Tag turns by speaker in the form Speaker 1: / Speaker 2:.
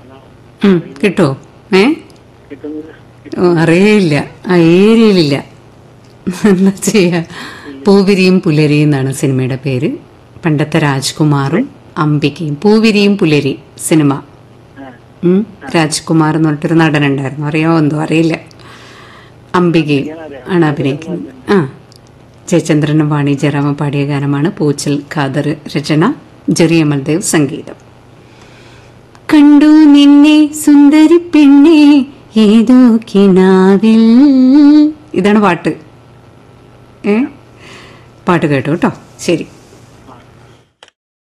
Speaker 1: ഉം, കിട്ടുമോ ഏ
Speaker 2: കിട്ടുന്നില്ല
Speaker 1: ഓ, അറിയില്ല ആ ഏരിയയിലില്ല എന്താ ചെയ്യാ പൂവിരിയും പുലരിയും എന്നാണ് സിനിമയുടെ പേര് പണ്ടത്തെ രാജ്കുമാറും അംബികയും പൂവിരിയും പുലരി സിനിമ
Speaker 2: ആ
Speaker 1: ഉം, രാജ്കുമാർ എന്ന് പറഞ്ഞിട്ടൊരു നടനുണ്ടായിരുന്നു അറിയാമോ എന്തോ അറിയില്ല അംബികയും ആണ് അഭിനയിക്കുന്നത് ആ ജയചന്ദ്രനും വാണി ജയറാമ പാടിയ ഗാനമാണ് പൂച്ചൽ ഖാദർ രചന ജെറിയമൽദേവ് സംഗീതം കണ്ടു നിന്നെ സുന്ദരി പെണ്ണെ ഏതോ കിനാവിൽ ഇതാണ് പാട്ട് ഏ പാട്ട് കേട്ടോ കേട്ടോ ശരി